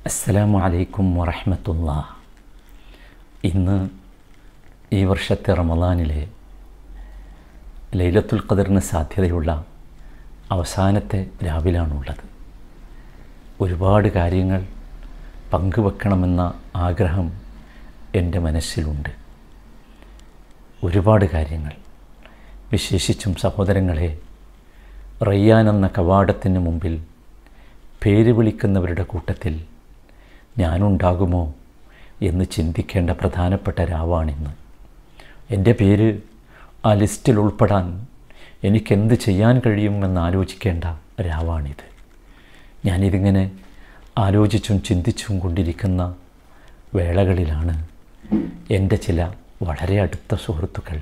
അസ്സലാമു അലൈക്കും വറഹമത്തുള്ള ഇന്ന് ഈ വർഷത്തെ റമദാനിലെ ലൈലത്തുൽ ഖദറിന് സാധ്യതയുള്ള അവസാനത്തെ രാവിലാണുള്ളത് ഒരുപാട് കാര്യങ്ങൾ പങ്കുവെക്കണമെന്ന ആഗ്രഹം എൻ്റെ മനസ്സിലുണ്ട് ഒരുപാട് കാര്യങ്ങൾ വിശേഷിച്ചും സഹോദരങ്ങളെ റയ്യാൻ എന്ന കവാടത്തിന് മുമ്പിൽ പേര് വിളിക്കുന്നവരുടെ കൂട്ടത്തിൽ ഞാനുണ്ടാകുമോ എന്ന് ചിന്തിക്കേണ്ട പ്രധാനപ്പെട്ട രാവാണിന്ന് എൻ്റെ പേര് ആ ലിസ്റ്റിൽ ഉൾപ്പെടാൻ എനിക്കെന്ത് ചെയ്യാൻ കഴിയുമെന്ന് ആലോചിക്കേണ്ട രാവാണിത് ഞാനിതിങ്ങനെ ആലോചിച്ചും ചിന്തിച്ചും കൊണ്ടിരിക്കുന്ന വേളകളിലാണ് എൻ്റെ ചില വളരെ അടുത്ത സുഹൃത്തുക്കൾ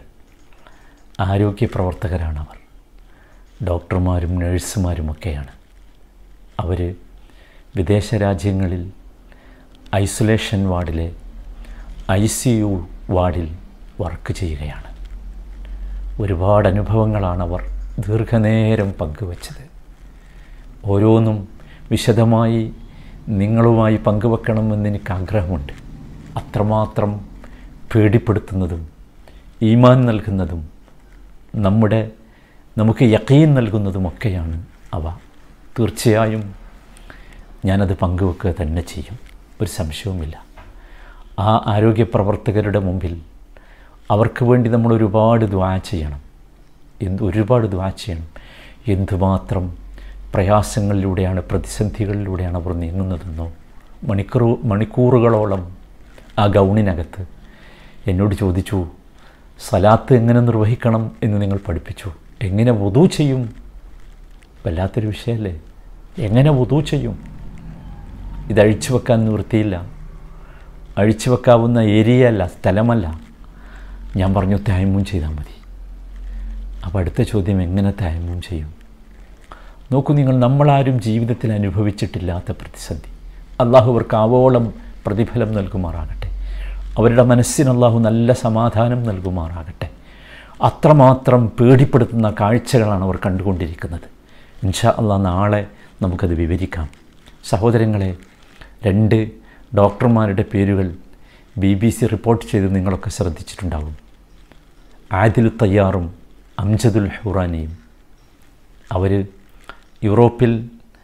ആരോഗ്യ പ്രവർത്തകരാണവർ ഡോക്ടർമാരും നഴ്സുമാരുമൊക്കെയാണ് അവർ വിദേശ രാജ്യങ്ങളിൽ ഐസൊലേഷൻ വാർഡിലെ ഐ സി യു വാർഡിൽ വർക്ക് ചെയ്യുകയാണ് ഒരുപാട് അനുഭവങ്ങളാണ് അവർ ദീർഘനേരം പങ്കുവച്ചത് ഓരോന്നും വിശദമായി നിങ്ങളുമായി പങ്കുവെക്കണമെന്ന് എനിക്ക് ആഗ്രഹമുണ്ട് അത്രമാത്രം പേടിപ്പെടുത്തുന്നതും ഈമാൻ നൽകുന്നതും നമ്മുടെ നമുക്ക് യക്കീൻ നൽകുന്നതുമൊക്കെയാണ് അവ തീർച്ചയായും ഞാനത് പങ്കുവെക്കുക തന്നെ ചെയ്യും ഒരു സംശയവുമില്ല ആ ആരോഗ്യ പ്രവർത്തകരുടെ മുമ്പിൽ അവർക്ക് വേണ്ടി നമ്മൾ ഒരുപാട് ദ്വാ ചെയ്യണം എന്ത് ഒരുപാട് ദ്വാ ചെയ്യണം എന്തുമാത്രം പ്രയാസങ്ങളിലൂടെയാണ് പ്രതിസന്ധികളിലൂടെയാണ് അവർ നീങ്ങുന്നതെന്നോ മണിക്കൂർ മണിക്കൂറുകളോളം ആ ഗൗണിനകത്ത് എന്നോട് ചോദിച്ചു സലാത്ത് എങ്ങനെ നിർവഹിക്കണം എന്ന് നിങ്ങൾ പഠിപ്പിച്ചു എങ്ങനെ വധു ചെയ്യും വല്ലാത്തൊരു വിഷയമല്ലേ എങ്ങനെ വധു ചെയ്യും ഇത് അഴിച്ചു വെക്കാൻ നിവൃത്തിയില്ല അഴിച്ചു വെക്കാവുന്ന ഏരിയ അല്ല സ്ഥലമല്ല ഞാൻ പറഞ്ഞു തയമ്മും ചെയ്താൽ മതി അപ്പോൾ അടുത്ത ചോദ്യം എങ്ങനെ തയമ്മും ചെയ്യും നോക്കൂ നിങ്ങൾ നമ്മളാരും ജീവിതത്തിൽ അനുഭവിച്ചിട്ടില്ലാത്ത പ്രതിസന്ധി അള്ളാഹു അവർക്ക് ആവോളം പ്രതിഫലം നൽകുമാറാകട്ടെ അവരുടെ മനസ്സിന് അള്ളാഹു നല്ല സമാധാനം നൽകുമാറാകട്ടെ അത്രമാത്രം പേടിപ്പെടുത്തുന്ന കാഴ്ചകളാണ് അവർ കണ്ടുകൊണ്ടിരിക്കുന്നത് ഇൻഷാ അള്ളാ നാളെ നമുക്കത് വിവരിക്കാം സഹോദരങ്ങളെ രണ്ട് ഡോക്ടർമാരുടെ പേരുകൾ ബി ബി സി റിപ്പോർട്ട് ചെയ്ത് നിങ്ങളൊക്കെ ശ്രദ്ധിച്ചിട്ടുണ്ടാകും ആദിൽ തയ്യാറും അംജദുൽ ഹുറാനിയും അവർ യൂറോപ്പിൽ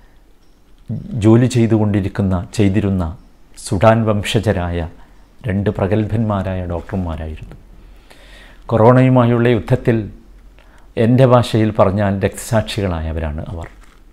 ജോലി ചെയ്തുകൊണ്ടിരിക്കുന്ന ചെയ്തിരുന്ന സുഡാൻ വംശജരായ രണ്ട് പ്രഗത്ഭന്മാരായ ഡോക്ടർമാരായിരുന്നു കൊറോണയുമായുള്ള യുദ്ധത്തിൽ എൻ്റെ ഭാഷയിൽ പറഞ്ഞാൽ രക്തസാക്ഷികളായവരാണ് അവർ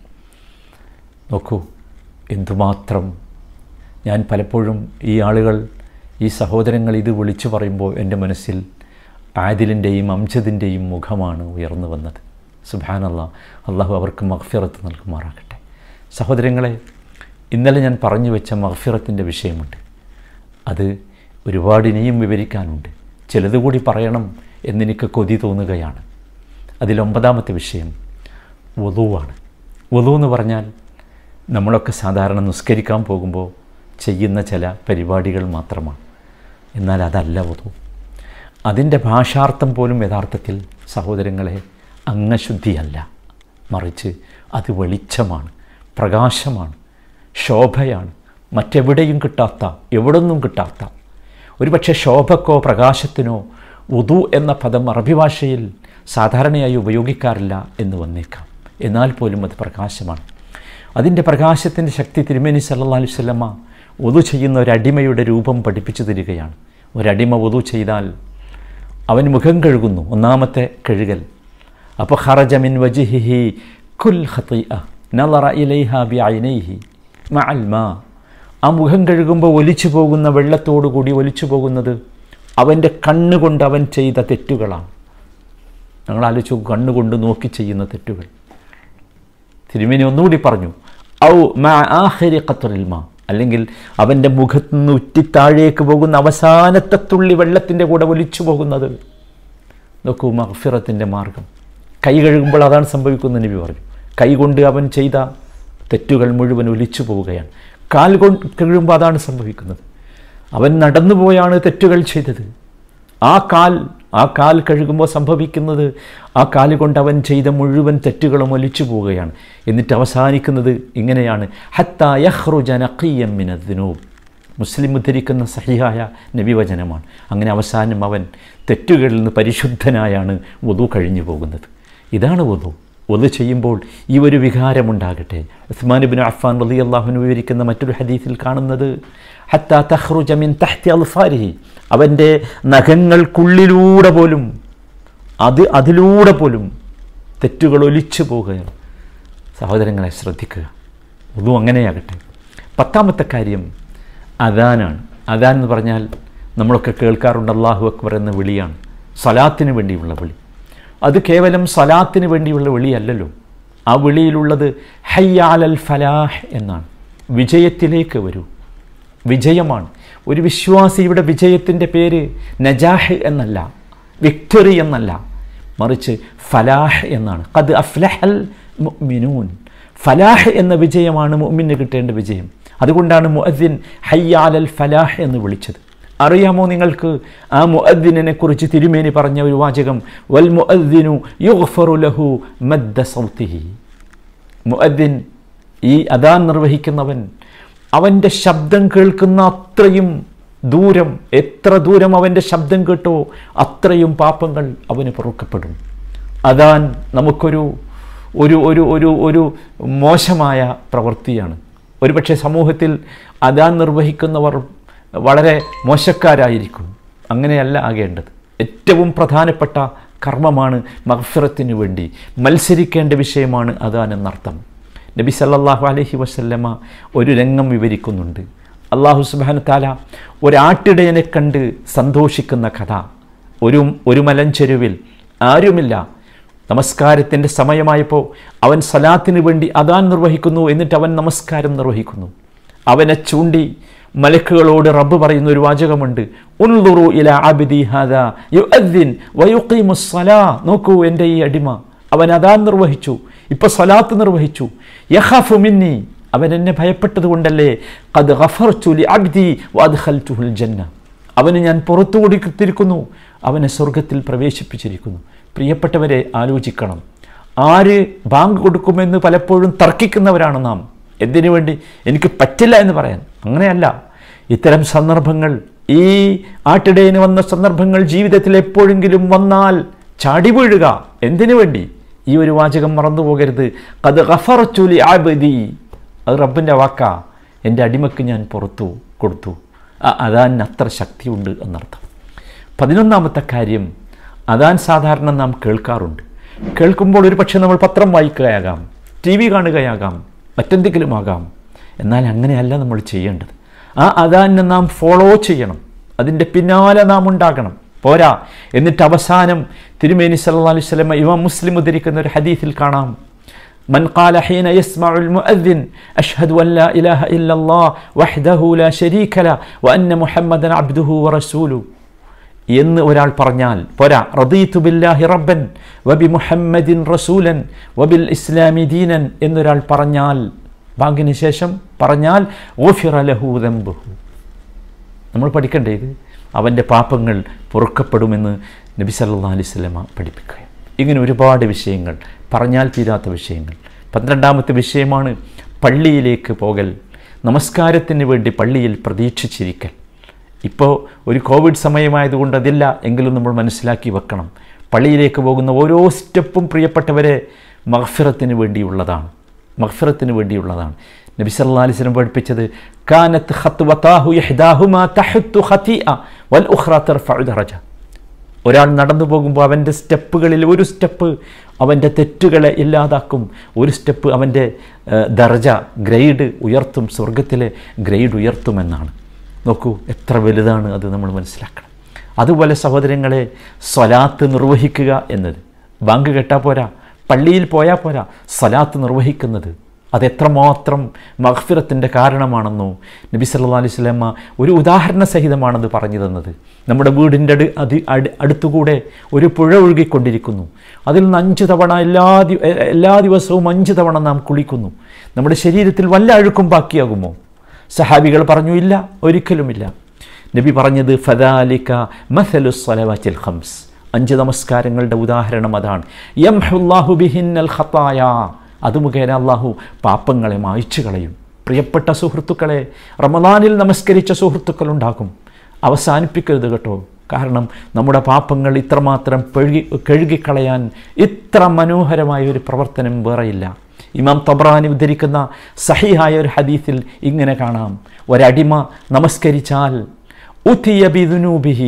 നോക്കൂ എന്തുമാത്രം ഞാൻ പലപ്പോഴും ഈ ആളുകൾ ഈ സഹോദരങ്ങൾ ഇത് വിളിച്ചു പറയുമ്പോൾ എൻ്റെ മനസ്സിൽ ആദിലിൻ്റെയും അംജദിൻ്റെയും മുഖമാണ് ഉയർന്നു വന്നത് സുബാനല്ല അള്ളാഹു അവർക്ക് മഹ്ഫിറത്ത് നൽകുമാറാകട്ടെ സഹോദരങ്ങളെ ഇന്നലെ ഞാൻ പറഞ്ഞു വെച്ച മഹ്ഫിറത്തിൻ്റെ വിഷയമുണ്ട് അത് ഒരുപാട് ഇനിയും വിവരിക്കാനുണ്ട് ചിലത് കൂടി പറയണം എന്നെനിക്ക് കൊതി തോന്നുകയാണ് അതിലൊമ്പതാമത്തെ വിഷയം വധുവാണ് വധു എന്ന് പറഞ്ഞാൽ നമ്മളൊക്കെ സാധാരണ നിസ്കരിക്കാൻ പോകുമ്പോൾ ചെയ്യുന്ന ചില പരിപാടികൾ മാത്രമാണ് എന്നാൽ അതല്ല വധു അതിൻ്റെ ഭാഷാർത്ഥം പോലും യഥാർത്ഥത്തിൽ സഹോദരങ്ങളെ അംഗശുദ്ധിയല്ല മറിച്ച് അത് വെളിച്ചമാണ് പ്രകാശമാണ് ശോഭയാണ് മറ്റെവിടെയും കിട്ടാത്ത എവിടൊന്നും കിട്ടാത്ത ഒരുപക്ഷെ ശോഭക്കോ പ്രകാശത്തിനോ ഉദു എന്ന പദം അറബി ഭാഷയിൽ സാധാരണയായി ഉപയോഗിക്കാറില്ല എന്ന് വന്നേക്കാം എന്നാൽ പോലും അത് പ്രകാശമാണ് അതിൻ്റെ പ്രകാശത്തിൻ്റെ ശക്തി തിരുമേനി സല്ലാ അലുസല്ലമ്മ ഒതു ചെയ്യുന്ന ഒരടിമയുടെ രൂപം പഠിപ്പിച്ചു തരികയാണ് ഒരടിമ ഒതു ചെയ്താൽ അവൻ മുഖം കഴുകുന്നു ഒന്നാമത്തെ കഴുകൽ അപ്പോൾ ഹറജമിൻ വജിഹിഹി കുൽ ഹത്തിഅ നളറ ഇലൈഹ ബി ഐനൈഹി മഅൽ മാ ആ മുഖം കഴുകുമ്പോൾ ഒലിച്ചു പോകുന്ന വെള്ളത്തോടു കൂടി ഒലിച്ചു പോകുന്നത് അവൻ്റെ കണ്ണുകൊണ്ട് അവൻ ചെയ്ത തെറ്റുകളാണ് ഞങ്ങൾ ആലോചിച്ചു കണ്ണുകൊണ്ട് നോക്കി ചെയ്യുന്ന തെറ്റുകൾ തിരുമേനി ഒന്നുകൂടി പറഞ്ഞു ഔ മാ ആഹരി ഖത്തറിൽമ അല്ലെങ്കിൽ അവൻ്റെ മുഖത്ത് നിന്ന് ഉറ്റിത്താഴേക്ക് പോകുന്ന അവസാനത്തെ തുള്ളി വെള്ളത്തിൻ്റെ കൂടെ ഒലിച്ചു പോകുന്നത് നോക്കൂ മഹ്ഫിറത്തിൻ്റെ മാർഗം കൈ കഴുകുമ്പോൾ അതാണ് സംഭവിക്കുന്നത് നബി പറഞ്ഞു കൈ കൊണ്ട് അവൻ ചെയ്ത തെറ്റുകൾ മുഴുവൻ ഒലിച്ചു പോവുകയാണ് കാൽ കൊണ്ട് കഴുകുമ്പോൾ അതാണ് സംഭവിക്കുന്നത് അവൻ നടന്നുപോയാണ് തെറ്റുകൾ ചെയ്തത് ആ കാൽ ആ കാൽ കഴുകുമ്പോൾ സംഭവിക്കുന്നത് ആ കാല് കൊണ്ട് അവൻ ചെയ്ത മുഴുവൻ തെറ്റുകളും ഒലിച്ചു പോവുകയാണ് എന്നിട്ട് അവസാനിക്കുന്നത് ഇങ്ങനെയാണ് ഹത്ത യഹ്റുജനഖിയമ്മിനദിനൂബ് മുസ്ലിം ഉദ്ധരിക്കുന്ന സഹിയായ നബിവചനമാണ് അങ്ങനെ അവസാനം അവൻ തെറ്റുകളിൽ നിന്ന് പരിശുദ്ധനായാണ് വധു കഴിഞ്ഞു പോകുന്നത് ഇതാണ് വധു വധു ചെയ്യുമ്പോൾ ഈ ഒരു വികാരമുണ്ടാകട്ടെ ഉസ്മാനുബിൻ അഫ്ഫാൻ റലി അള്ളാഹുന് വിവരിക്കുന്ന മറ്റൊരു ഹദീസിൽ കാണുന്നത് ഹത്ത തഹ്റുജമിൻ തഹ്തി അൽഫാരിഹി അവൻ്റെ നഖങ്ങൾക്കുള്ളിലൂടെ പോലും അത് അതിലൂടെ പോലും തെറ്റുകൾ ഒലിച്ചു പോകുകയാണ് സഹോദരങ്ങളെ ശ്രദ്ധിക്കുക ഒന്നും അങ്ങനെയാകട്ടെ പത്താമത്തെ കാര്യം അദാനാണ് അദാൻ എന്ന് പറഞ്ഞാൽ നമ്മളൊക്കെ കേൾക്കാറുണ്ട് അള്ളാഹു അക്ബർ എന്ന വിളിയാണ് സലാത്തിന് വേണ്ടിയുള്ള വിളി അത് കേവലം സലാത്തിന് വേണ്ടിയുള്ള വിളിയല്ലല്ലോ ആ വിളിയിലുള്ളത് ഹയ്യാലൽ ഫലാഹ് എന്നാണ് വിജയത്തിലേക്ക് വരൂ വിജയമാണ് ഒരു വിശ്വാസിയുടെ വിജയത്തിൻ്റെ പേര് നജാഹ് എന്നല്ല വിക്ടറി എന്നല്ല മറിച്ച് ഫലാഹ് എന്നാണ് കത് അഫ്ലഹൽ മുഅ്മിനൂൻ ഫലാഹ് എന്ന വിജയമാണ് മുഅ്മിന് കിട്ടേണ്ട വിജയം അതുകൊണ്ടാണ് മുഅദ്ദിൻ ഹയ്യാലൽ ഫലാഹ് എന്ന് വിളിച്ചത് അറിയാമോ നിങ്ങൾക്ക് ആ മുഅദ്ദിനെ കുറിച്ച് തിരുമേനി പറഞ്ഞ ഒരു വാചകം വൽ മുഅദ്ദിനു യുഗ്ഫറു ലഹു മദ്ദ സൗത്തിഹി മുഅദ്ദിൻ ഈ അദാൻ നിർവഹിക്കുന്നവൻ അവൻ്റെ ശബ്ദം കേൾക്കുന്ന അത്രയും ദൂരം എത്ര ദൂരം അവൻ്റെ ശബ്ദം കേട്ടോ അത്രയും പാപങ്ങൾ അവന് പൊറുക്കപ്പെടും അതാൻ നമുക്കൊരു ഒരു ഒരു ഒരു ഒരു മോശമായ പ്രവൃത്തിയാണ് ഒരുപക്ഷെ സമൂഹത്തിൽ അതാൻ നിർവഹിക്കുന്നവർ വളരെ മോശക്കാരായിരിക്കും അങ്ങനെയല്ല ആകേണ്ടത് ഏറ്റവും പ്രധാനപ്പെട്ട കർമ്മമാണ് മഗ്ഫിറത്തിന് വേണ്ടി മത്സരിക്കേണ്ട വിഷയമാണ് അതാൻ എന്നർത്ഥം നബി സല്ലല്ലാഹു അലൈഹി വസല്ലമ ഒരു രംഗം വിവരിക്കുന്നുണ്ട് അള്ളാഹു സുബാന താല ഒരാട്ടിടയനെ കണ്ട് സന്തോഷിക്കുന്ന കഥ ഒരു ഒരു മലഞ്ചെരുവിൽ ആരുമില്ല നമസ്കാരത്തിൻ്റെ സമയമായപ്പോൾ അവൻ സലാത്തിന് വേണ്ടി അതാൻ നിർവഹിക്കുന്നു എന്നിട്ട് അവൻ നമസ്കാരം നിർവഹിക്കുന്നു അവനെ ചൂണ്ടി മലക്കുകളോട് റബ്ബ് പറയുന്ന ഒരു വാചകമുണ്ട് ഉൻലുറു ഇല അബിദി ഹാദ യുഅദ്ദിൻ വയുഖീമുസ് സലാ നോക്കൂ എൻ്റെ ഈ അടിമ അവൻ അതാൻ നിർവഹിച്ചു ഇപ്പൊ സലാത്ത് നിർവഹിച്ചു യഖാഫു മിന്നി അവൻ എന്നെ ഭയപ്പെട്ടത് കൊണ്ടല്ലേ ഖദ് ഗഫർതു ലി അബ്ദി വഅദ്ഖൽതുഹുൽ ജന്ന അവന് ഞാൻ പുറത്തു കൊടുത്തിരിക്കുന്നു അവനെ സ്വർഗത്തിൽ പ്രവേശിപ്പിച്ചിരിക്കുന്നു പ്രിയപ്പെട്ടവരെ ആലോചിക്കണം ആര് ബാങ്ക് കൊടുക്കുമെന്ന് പലപ്പോഴും തർക്കിക്കുന്നവരാണ് നാം എന്തിനു വേണ്ടി എനിക്ക് പറ്റില്ല എന്ന് പറയാൻ അങ്ങനെയല്ല ഇത്തരം സന്ദർഭങ്ങൾ ഈ ആട്ടിടയന് വന്ന സന്ദർഭങ്ങൾ ജീവിതത്തിൽ എപ്പോഴെങ്കിലും വന്നാൽ ചാടി വീഴുക എന്തിനു വേണ്ടി ഈ ഒരു വാചകം മറന്നു പോകരുത് കത് ഗഫറച്ചുലി ആബദി അത് റബ്ബിൻ്റെ വാക്കാ എൻ്റെ അടിമക്ക് ഞാൻ പുറത്തു കൊടുത്തു അതാൻ അത്ര ശക്തിയുണ്ട് എന്നർത്ഥം പതിനൊന്നാമത്തെ കാര്യം അതാൻ സാധാരണ നാം കേൾക്കാറുണ്ട് കേൾക്കുമ്പോൾ ഒരു പക്ഷേ നമ്മൾ പത്രം വായിക്കുകയാകാം ടി വി കാണുകയാകാം മറ്റെന്തെങ്കിലും ആകാം എന്നാൽ അങ്ങനെയല്ല നമ്മൾ ചെയ്യേണ്ടത് ആ അതാനെ നാം ഫോളോ ചെയ്യണം അതിൻ്റെ പിന്നാലെ നാം ഉണ്ടാകണം പോരാ എന്നിട്ട് അവസാനം തിരുമേനി സല്ലാ അലൈഹി സ്വലമ ഇമാം മുസ്ലിം ഉദ്ധരിക്കുന്ന ഒരു ഹദീസിൽ കാണാം من قال حين يسمع المؤذن أشهد أن لا إله إلا الله وحده لا شريك له وأن محمدا عبده ورسوله എന്ന് ഒരാൾ പറഞ്ഞാൽ പോരാ റദീതു ബില്ലാഹി റബ്ബൻ വബി മുഹമ്മദിൻ റസൂലൻ വബിൽ ഇസ്ലാമി ദീനൻ എന്നൊരാൾ പറഞ്ഞാൽ ബാങ്കിന് ശേഷം പറഞ്ഞാൽ ഓഫിറ ലഹു ദംബുഹു നമ്മൾ പഠിക്കണ്ടേ ഇത് അവൻ്റെ പാപങ്ങൾ പൊറുക്കപ്പെടുമെന്ന് നബി സല്ലാ അലൈഹി സ്വലമ പഠിപ്പിക്കുക ഇങ്ങനെ ഒരുപാട് വിഷയങ്ങൾ പറഞ്ഞാൽ തീരാത്ത വിഷയങ്ങൾ പന്ത്രണ്ടാമത്തെ വിഷയമാണ് പള്ളിയിലേക്ക് പോകൽ നമസ്കാരത്തിന് വേണ്ടി പള്ളിയിൽ പ്രതീക്ഷിച്ചിരിക്കൽ ഇപ്പോൾ ഒരു കോവിഡ് സമയമായതുകൊണ്ട് അതില്ല എങ്കിലും നമ്മൾ മനസ്സിലാക്കി വെക്കണം പള്ളിയിലേക്ക് പോകുന്ന ഓരോ സ്റ്റെപ്പും പ്രിയപ്പെട്ടവരെ മഹ്ഫിറത്തിന് വേണ്ടിയുള്ളതാണ് മഹ്ഫിറത്തിന് വേണ്ടിയുള്ളതാണ് നബി സല്ലല്ലാഹു അലൈഹി വസല്ലം പഠിപ്പിച്ചത് കാനത്ത് ഖത്വതാഹു യഹ്ദാഹുമാ തഹത്തു ഖതീഅ വൽ ഉഖ്റ തർഫഉ ദറജ ഒരാൾ നടന്നു പോകുമ്പോൾ അവൻ്റെ സ്റ്റെപ്പുകളിൽ ഒരു സ്റ്റെപ്പ് അവൻ്റെ തെറ്റുകളെ ഇല്ലാതാക്കും ഒരു സ്റ്റെപ്പ് അവൻ്റെ ദർജ ഗ്രേഡ് ഉയർത്തും സ്വർഗത്തിലെ ഗ്രേഡ് ഉയർത്തുമെന്നാണ് നോക്കൂ എത്ര വലുതാണ് അത് നമ്മൾ മനസ്സിലാക്കണം അതുപോലെ സഹോദരങ്ങളെ സ്വലാത്ത് നിർവഹിക്കുക എന്നത് ബാങ്ക് കെട്ടാൽ പോരാ പള്ളിയിൽ പോയാൽ പോരാ സ്വലാത്ത് നിർവഹിക്കുന്നത് അതെത്രമാത്രം മഹ്ഫിറത്തിൻ്റെ കാരണമാണെന്നോ നബി സല്ലാ അലൈഹി സ്വലമ്മ ഒരു ഉദാഹരണ സഹിതമാണത് പറഞ്ഞു തന്നത് നമ്മുടെ വീടിൻ്റെ അടി അതി അടി അടുത്തുകൂടെ ഒരു പുഴ ഒഴുകിക്കൊണ്ടിരിക്കുന്നു അതിൽ നിന്ന് അഞ്ച് തവണ എല്ലാ ദി എല്ലാ ദിവസവും അഞ്ച് തവണ നാം കുളിക്കുന്നു നമ്മുടെ ശരീരത്തിൽ വല്ല അഴുക്കും ബാക്കിയാകുമോ സഹാബികൾ പറഞ്ഞു ഇല്ല ഒരിക്കലുമില്ല നബി പറഞ്ഞത് ഫദാലിക്ക മസലു സ്വലവാറ്റിൽ ഹംസ് അഞ്ച് നമസ്കാരങ്ങളുടെ ഉദാഹരണം അതാണ് യംഹുല്ലാഹു ബിഹിന്നൽ ഖത്തായ അത് മുഖേന അള്ളാഹു പാപ്പങ്ങളെ മായ്ച്ചു കളയും പ്രിയപ്പെട്ട സുഹൃത്തുക്കളെ റമദാനിൽ നമസ്കരിച്ച സുഹൃത്തുക്കളുണ്ടാകും അവസാനിപ്പിക്കരുത് കേട്ടോ കാരണം നമ്മുടെ പാപങ്ങൾ ഇത്രമാത്രം പെഴുകി കഴുകിക്കളയാൻ ഇത്ര മനോഹരമായ ഒരു പ്രവർത്തനം വേറെയില്ല ഇമാം തബ്രാനി ഉദ്ധരിക്കുന്ന സഹിഹായ ഒരു ഹദീസിൽ ഇങ്ങനെ കാണാം ഒരടിമ നമസ്കരിച്ചാൽ ഉത്തിയ ബിദുനൂബിഹി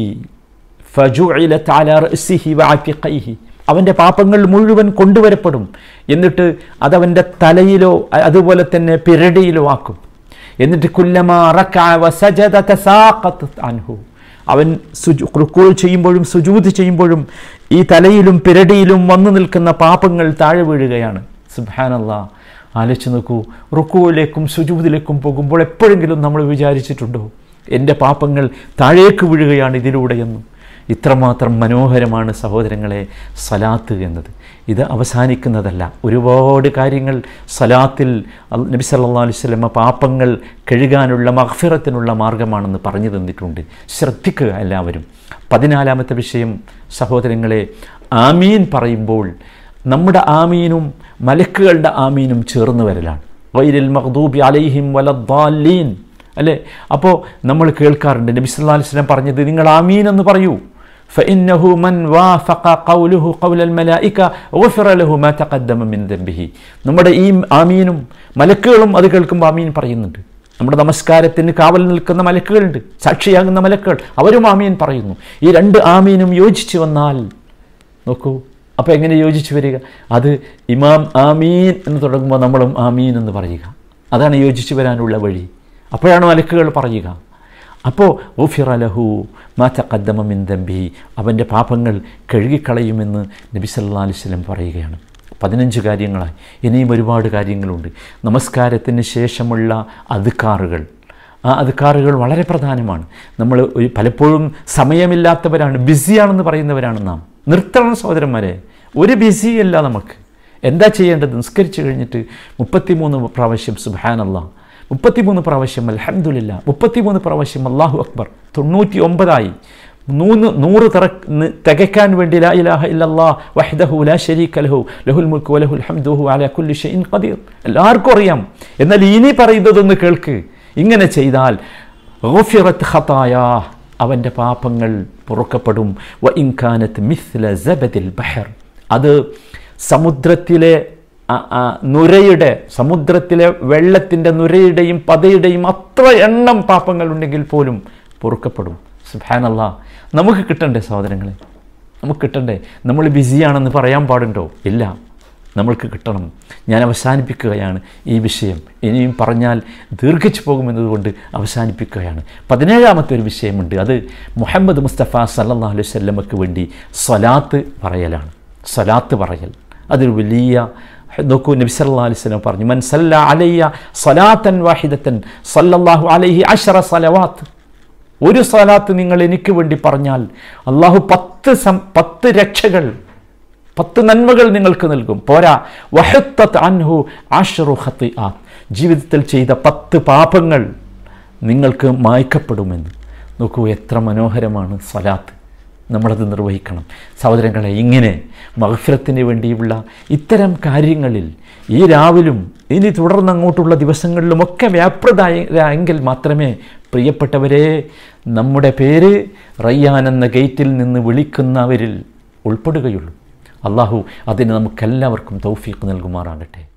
ഫജുഇലത് അലാ റഅസിഹി വഅതിഖൈഹി അവൻ്റെ പാപങ്ങൾ മുഴുവൻ കൊണ്ടുവരപ്പെടും എന്നിട്ട് അതവൻ്റെ തലയിലോ അതുപോലെ തന്നെ പിരടിയിലോ ആക്കും എന്നിട്ട് കുല്ലമാ റക്കഅ വസജദ തസാഖത്ത് അൻഹു അവൻ സുജു റുക്കൂ ചെയ്യുമ്പോഴും സുജൂത് ചെയ്യുമ്പോഴും ഈ തലയിലും പിരടിയിലും വന്നു നിൽക്കുന്ന പാപങ്ങൾ താഴെ വീഴുകയാണ് സുബാനല്ലാ ആലോചിച്ച് നോക്കൂ റുക്കുവിലേക്കും സുജൂതിലേക്കും പോകുമ്പോൾ എപ്പോഴെങ്കിലും നമ്മൾ വിചാരിച്ചിട്ടുണ്ടോ എൻ്റെ പാപങ്ങൾ താഴേക്ക് വീഴുകയാണ് ഇതിലൂടെയെന്നും ഇത്രമാത്രം മനോഹരമാണ് സഹോദരങ്ങളെ സലാത്ത് എന്നത് ഇത് അവസാനിക്കുന്നതല്ല ഒരുപാട് കാര്യങ്ങൾ സലാത്തിൽ അൽ- നബി സല്ലാ അലൈഹി സ്വലമ പാപങ്ങൾ കഴുകാനുള്ള മഹ്ഫിറത്തിനുള്ള മാർഗമാണെന്ന് പറഞ്ഞു തന്നിട്ടുണ്ട് ശ്രദ്ധിക്കുക എല്ലാവരും പതിനാലാമത്തെ വിഷയം സഹോദരങ്ങളെ ആമീൻ പറയുമ്പോൾ നമ്മുടെ ആമീനും മലക്കുകളുടെ ആമീനും ചേർന്ന് വരലാണ് വൈരൽ മഖ്ദൂബി അലൈഹിം വലദ്ദാലീൻ അല്ലേ അപ്പോൾ നമ്മൾ കേൾക്കാറുണ്ട് നബി സല്ലല്ലാഹു അലൈഹി വസല്ലം പറഞ്ഞത് നിങ്ങൾ ആമീൻ എന്ന് പറയൂ فإنه من وافق قوله قول الملائكة غفر له ما تقدم من ذنبه നമ്മുടെ ഈ ആമീനും മലക്കുകളും അത് കേൾക്കുമ്പോൾ ആമീൻ പറയുന്നുണ്ട് നമ്മുടെ നമസ്കാരത്തിന് കാവൽ നിൽക്കുന്ന മലക്കുകളുണ്ട് സാക്ഷിയാകുന്ന മലക്കുകൾ അവരും ആമീൻ പറയുന്നു ഈ രണ്ട് ആമീനും യോജിച്ചു വന്നാൽ നോക്കൂ അപ്പോൾ എങ്ങനെ യോജിച്ചു വരിക അത് ഇമാം ആമീൻ എന്ന് തുടങ്ങുമ്പോൾ നമ്മളും ആമീൻ എന്ന് പറയുക അതാണ് യോജിച്ചു വരാനുള്ള വഴി അപ്പോഴാണ് മലക്കുകൾ പറയുക അപ്പോൾ ഓഫിർ അലഹു മാറ്റക്കദ്ദമ മിൻ ദമ്പി അവൻ്റെ പാപങ്ങൾ കഴുകിക്കളയുമെന്ന് നബി സല്ലാ അലൈഹി സ്വലം പറയുകയാണ് പതിനഞ്ച് കാര്യങ്ങളായി ഇനിയും ഒരുപാട് കാര്യങ്ങളുണ്ട് നമസ്കാരത്തിന് ശേഷമുള്ള അധികാറുകൾ ആ അധികാറുകൾ വളരെ പ്രധാനമാണ് നമ്മൾ ഒരു പലപ്പോഴും സമയമില്ലാത്തവരാണ് ബിസിയാണെന്ന് പറയുന്നവരാണ് നാം നിർത്തണം സഹോദരന്മാരെ ഒരു ബിസിയല്ല നമുക്ക് എന്താ ചെയ്യേണ്ടത് നിസ്കരിച്ച് കഴിഞ്ഞിട്ട് മുപ്പത്തിമൂന്ന് പ്രാവശ്യം സുബാനല്ല മുപ്പത്തിമൂന്ന് പ്രാവശ്യം അൽഹംദുലില്ല മുപ്പത്തിമൂന്ന് പ്രാവശ്യം അള്ളാഹു അക്ബർ തൊണ്ണൂറ്റി ഒമ്പതായി മൂന്ന് നൂറ് തിറ തികയ്ക്കാൻ വേണ്ടി ലാ ഇലാഹ ഇല്ലല്ലാ വഹ്ദഹു ലാ ശരീക ലഹു ലഹുൽ മുൽക്ക് വലഹുൽ ഹംദുഹു അലാ കുല്ലി ഷൈഇൻ ഖദീർ എല്ലാവർക്കും അറിയാം എന്നാൽ ഇനി പറയുന്നതൊന്ന് കേൾക്ക് ഇങ്ങനെ ചെയ്താൽ ഗുഫിറത്ത് ഖതായാ അവൻ്റെ പാപങ്ങൾ പൊറുക്കപ്പെടും വ ഇൻകാനത്ത് മിസ്ല സബദിൽ ബഹർ അത് സമുദ്രത്തിലെ ആ, ആ, നുരയുടെ സമുദ്രത്തിലെ വെള്ളത്തിൻ്റെ നുരയുടെയും പതയുടെയും അത്ര എണ്ണം പാപങ്ങൾ ഉണ്ടെങ്കിൽ പോലും പൊറുക്കപ്പെടും സുബാനല്ല നമുക്ക് കിട്ടണ്ടേ സഹോദരങ്ങളെ നമുക്ക് കിട്ടണ്ടേ നമ്മൾ ബിസിയാണെന്ന് പറയാൻ പാടുണ്ടോ ഇല്ല നമ്മൾക്ക് കിട്ടണം ഞാൻ അവസാനിപ്പിക്കുകയാണ് ഈ വിഷയം ഇനിയും പറഞ്ഞാൽ ദീർഘിച്ചു പോകുമെന്നതുകൊണ്ട് അവസാനിപ്പിക്കുകയാണ് പതിനേഴാമത്തെ ഒരു വിഷയമുണ്ട് അത് മുഹമ്മദ് മുസ്തഫ സല്ലല്ലാഹു അലൈഹി വസല്ലമക്ക് വേണ്ടി സ്വലാത്ത് പറയലാണ് സ്വലാത്ത് പറയൽ അതൊരു വലിയ നോക്കൂ നബി സല്ലല്ലാഹു അലൈഹി വസല്ലം പറഞ്ഞു മൻ സല്ല അലയ്യ സ്വലാത്തൻ വാഹിദത്തൻ സല്ലല്ലാഹു അലൈഹി അഷറ സലവാത്ത് ഒരു സ്വലാത്ത് നിങ്ങൾ എനിക്ക് വേണ്ടി പറഞ്ഞാൽ അള്ളാഹു പത്ത് സം പത്ത് രക്ഷകൾ പത്ത് നന്മകൾ നിങ്ങൾക്ക് നൽകും പോരാ വഹത്തത്ത് അൻഹു ആഷറു ഹത്തി ആ ജീവിതത്തിൽ ചെയ്ത പത്ത് പാപങ്ങൾ നിങ്ങൾക്ക് മായ്ക്കപ്പെടുമെന്ന് നോക്കൂ എത്ര മനോഹരമാണ് സ്വലാത്ത് നമ്മളത് നിർവഹിക്കണം സഹോദരങ്ങളെ ഇങ്ങനെ മഹഫിറത്തിന് വേണ്ടിയുള്ള ഇത്തരം കാര്യങ്ങളിൽ ഈ രാവിലും ഇനി തുടർന്ന് അങ്ങോട്ടുള്ള ദിവസങ്ങളിലുമൊക്കെ വ്യാപൃതയെങ്കിൽ മാത്രമേ പ്രിയപ്പെട്ടവരെ നമ്മുടെ പേര് റയ്യാൻ എന്ന ഗേറ്റിൽ നിന്ന് വിളിക്കുന്നവരിൽ ഉൾപ്പെടുകയുള്ളൂ അള്ളാഹു അതിന് നമുക്കെല്ലാവർക്കും തൗഫീഖ് നൽകുമാറാകട്ടെ